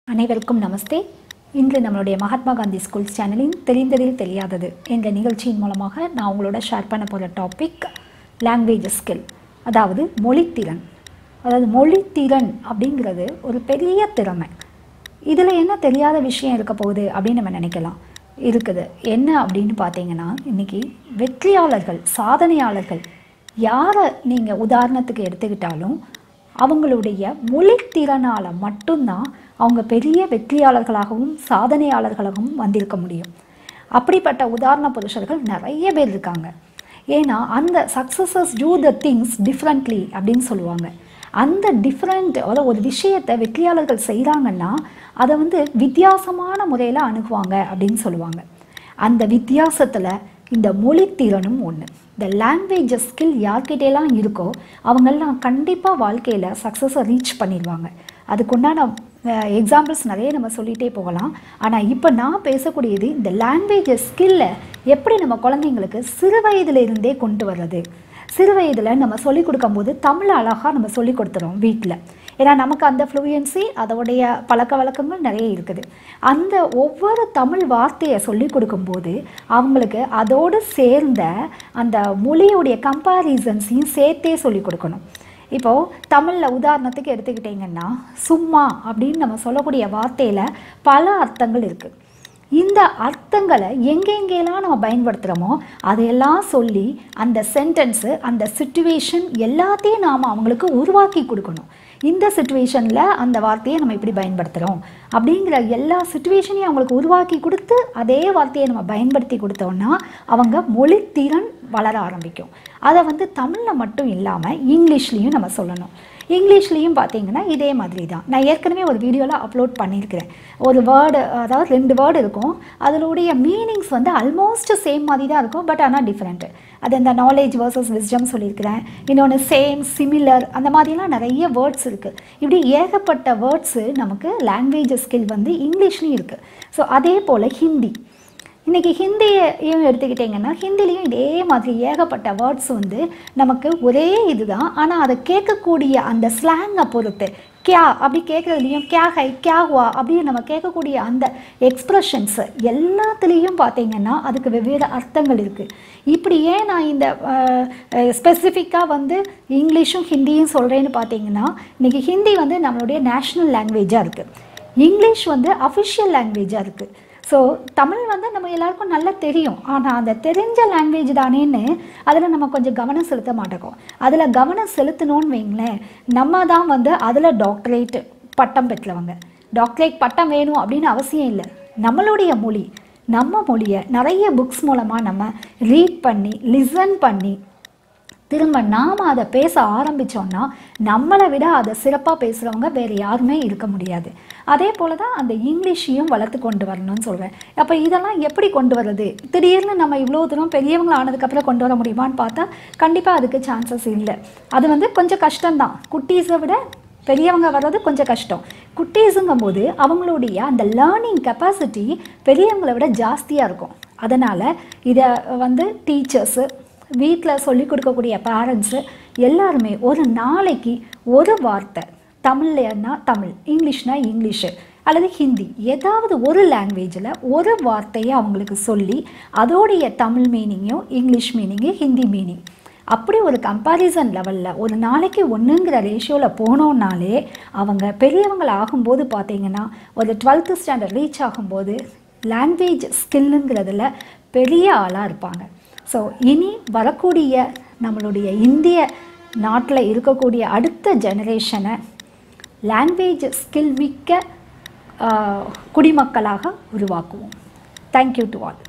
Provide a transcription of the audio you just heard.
அனைவருக்கும் நமஸ்தே இன்று நம்மளுடைய மகாத்மா காந்தி ஸ்கூல்ஸ் சேனலின் தெரிந்ததில் தெரியாதது என்ற நிகழ்ச்சியின் மூலமாக நான் உங்களோட ஷேர் பண்ண போகிற டாபிக் லாங்குவேஜ் ஸ்கில் அதாவது மொழித்திறன் அதாவது மொழித்திறன் அப்படிங்கிறது ஒரு பெரிய திறமை இதில் என்ன தெரியாத விஷயம் இருக்க போகுது அப்படின்னு நம்ம நினைக்கலாம் இருக்குது என்ன அப்படின்னு பார்த்தீங்கன்னா இன்றைக்கி வெற்றியாளர்கள் சாதனையாளர்கள் யாரை நீங்கள் உதாரணத்துக்கு எடுத்துக்கிட்டாலும் அவங்களுடைய மொழித்திறனால் மட்டும்தான் அவங்க பெரிய வெற்றியாளர்களாகவும் சாதனையாளர்களாகவும் வந்திருக்க முடியும் அப்படிப்பட்ட உதாரண புருஷர்கள் நிறைய பேர் இருக்காங்க ஏன்னா அந்த successes do the things differently அப்படின்னு சொல்லுவாங்க அந்த டிஃப்ரெண்ட் அதாவது ஒரு விஷயத்தை வெற்றியாளர்கள் செய்கிறாங்கன்னா அதை வந்து வித்தியாசமான முறையில் அணுகுவாங்க அப்படின்னு சொல்லுவாங்க அந்த வித்தியாசத்தில் இந்த மொழித்திறனும் ஒன்று இந்த லாங்குவேஜ் ஸ்கில் யார்கிட்டேலாம் இருக்கோ அவங்கெல்லாம் கண்டிப்பாக வாழ்க்கையில் சக்ஸஸை ரீச் பண்ணிடுவாங்க அதுக்குண்டான எக்ஸாம்பிள்ஸ் நிறைய நம்ம சொல்லிகிட்டே போகலாம் ஆனால் இப்போ நான் பேசக்கூடியது இந்த லாங்குவேஜ் ஸ்கில்லை எப்படி நம்ம குழந்தைங்களுக்கு சிறு வயதிலிருந்தே கொண்டு வர்றது சிறு வயதில் நம்ம சொல்லிக் கொடுக்கும்போது தமிழ் அழகாக நம்ம சொல்லிக் கொடுத்துறோம் வீட்டில் ஏன்னா நமக்கு அந்த ஃப்ளூயன்சி அதோடைய பழக்க வழக்கங்கள் நிறைய இருக்குது அந்த ஒவ்வொரு தமிழ் வார்த்தையை சொல்லிக் கொடுக்கும்போது அவங்களுக்கு அதோடு சேர்ந்த அந்த மொழியுடைய கம்பாரிசன்ஸையும் சேர்த்தே சொல்லிக் கொடுக்கணும் இப்போது தமிழில் உதாரணத்துக்கு எடுத்துக்கிட்டிங்கன்னா சும்மா அப்படின்னு நம்ம சொல்லக்கூடிய வார்த்தையில் பல அர்த்தங்கள் இருக்குது இந்த அர்த்தங்களை எங்கெங்கெல்லாம் நம்ம பயன்படுத்துகிறோமோ அதையெல்லாம் சொல்லி அந்த சென்டென்ஸு அந்த சுச்சுவேஷன் எல்லாத்தையும் நாம் அவங்களுக்கு உருவாக்கி கொடுக்கணும் இந்த சுச்சுவேஷனில் அந்த வார்த்தையை நம்ம இப்படி பயன்படுத்துகிறோம் அப்படிங்கிற எல்லா சுச்சுவேஷனையும் அவங்களுக்கு உருவாக்கி கொடுத்து அதே வார்த்தையை நம்ம பயன்படுத்தி கொடுத்தோம்னா அவங்க மொழித்திறன் வளர ஆரம்பிக்கும் அதை வந்து தமிழில் மட்டும் இல்லாமல் இங்கிலீஷ்லேயும் நம்ம சொல்லணும் இங்கிலீஷ்லேயும் பார்த்தீங்கன்னா இதே மாதிரி தான் நான் ஏற்கனவே ஒரு வீடியோவில் அப்லோட் பண்ணியிருக்கிறேன் ஒரு வேர்டு அதாவது ரெண்டு வேர்டு இருக்கும் அதனுடைய மீனிங்ஸ் வந்து ஆல்மோஸ்ட் சேம் மாதிரி தான் இருக்கும் பட் ஆனால் டிஃப்ரெண்ட்டு அது இந்த நாலேஜ் வர்சஸ் விஸ்டம் சொல்லியிருக்கிறேன் இன்னொன்று சேம் சிமிலர் அந்த மாதிரிலாம் நிறைய வேர்ட்ஸ் இருக்குது இப்படி ஏகப்பட்ட வேர்ட்ஸு நமக்கு லாங்குவேஜ் ஸ்கில் வந்து இங்கிலீஷ்லேயும் இருக்குது ஸோ அதே போல் ஹிந்தி இன்றைக்கி ஹிந்தியையும் எடுத்துக்கிட்டிங்கன்னா ஹிந்திலையும் இதே மாதிரி ஏகப்பட்ட வேர்ட்ஸ் வந்து நமக்கு ஒரே இதுதான் ஆனால் அதை கேட்கக்கூடிய அந்த ஸ்லாங்கை பொறுத்து கியா அப்படி கேட்குறதுலையும் கியா ஹை கியா ஹுவா அப்படின்னு நம்ம கேட்கக்கூடிய அந்த எக்ஸ்ப்ரெஷன்ஸு எல்லாத்துலேயும் பார்த்தீங்கன்னா அதுக்கு வெவ்வேறு அர்த்தங்கள் இருக்குது இப்படி ஏன் நான் இந்த ஸ்பெசிஃபிக்காக வந்து இங்கிலீஷும் ஹிந்தியும் சொல்கிறேன்னு பார்த்தீங்கன்னா இன்றைக்கி ஹிந்தி வந்து நம்மளுடைய நேஷ்னல் லாங்குவேஜாக இருக்குது இங்கிலீஷ் வந்து அஃபிஷியல் லாங்குவேஜாக இருக்குது ஸோ தமிழ் வந்து நம்ம எல்லாருக்கும் நல்லா தெரியும் ஆனால் அந்த தெரிஞ்ச லாங்குவேஜ் தானேன்னு அதில் நம்ம கொஞ்சம் கவனம் செலுத்த மாட்டோம் அதில் கவனம் செலுத்தணும்னு வைங்களேன் நம்ம தான் வந்து அதில் டாக்டரேட் பட்டம் பெற்றவங்க டாக்டரேட் பட்டம் வேணும் அப்படின்னு அவசியம் இல்லை நம்மளுடைய மொழி நம்ம மொழியை நிறைய புக்ஸ் மூலமாக நம்ம ரீட் பண்ணி லிசன் பண்ணி திரும்ப நாம் அதை பேச ஆரம்பித்தோன்னா நம்மளை விட அதை சிறப்பாக பேசுகிறவங்க வேறு யாருமே இருக்க முடியாது அதே போல் தான் அந்த இங்கிலீஷையும் வளர்த்து கொண்டு வரணும்னு சொல்கிறேன் அப்போ இதெல்லாம் எப்படி கொண்டு வர்றது திடீர்னு நம்ம இவ்வளோ தூரம் பெரியவங்க ஆனதுக்கப்புறம் கொண்டு வர முடியுமான்னு பார்த்தா கண்டிப்பாக அதுக்கு சான்சஸ் இல்லை அது வந்து கொஞ்சம் கஷ்டம்தான் குட்டீஸை விட பெரியவங்க வர்றது கொஞ்சம் கஷ்டம் குட்டீஸுங்கும் போது அவங்களுடைய அந்த லேர்னிங் கெப்பாசிட்டி பெரியவங்களை விட ஜாஸ்தியாக இருக்கும் அதனால் இதை வந்து டீச்சர்ஸு வீட்டில் சொல்லிக் கொடுக்கக்கூடிய பேரண்ட்ஸு எல்லாருமே ஒரு நாளைக்கு ஒரு வார்த்தை தமிழ்லன்னா தமிழ் இங்கிலீஷ்னா இங்கிலீஷு அல்லது ஹிந்தி ஏதாவது ஒரு லாங்குவேஜில் ஒரு வார்த்தையை அவங்களுக்கு சொல்லி அதோடைய தமிழ் மீனிங்கும் இங்கிலீஷ் மீனிங்கு ஹிந்தி மீனிங் அப்படி ஒரு கம்பாரிசன் லெவலில் ஒரு நாளைக்கு ஒன்றுங்கிற ரேஷியோவில் போனோன்னாலே அவங்க பெரியவங்கள் ஆகும்போது பார்த்தீங்கன்னா ஒரு டுவெல்த்து ஸ்டாண்டர்ட் ரீச் ஆகும்போது லாங்குவேஜ் ஸ்கில்லுங்கிறதுல பெரிய ஆளாக இருப்பாங்க ஸோ இனி வரக்கூடிய நம்மளுடைய இந்திய நாட்டில் இருக்கக்கூடிய அடுத்த ஜெனரேஷனை லாங்குவேஜ் ஸ்கில் மிக்க குடிமக்களாக உருவாக்குவோம் தேங்க்யூ டு ஆல்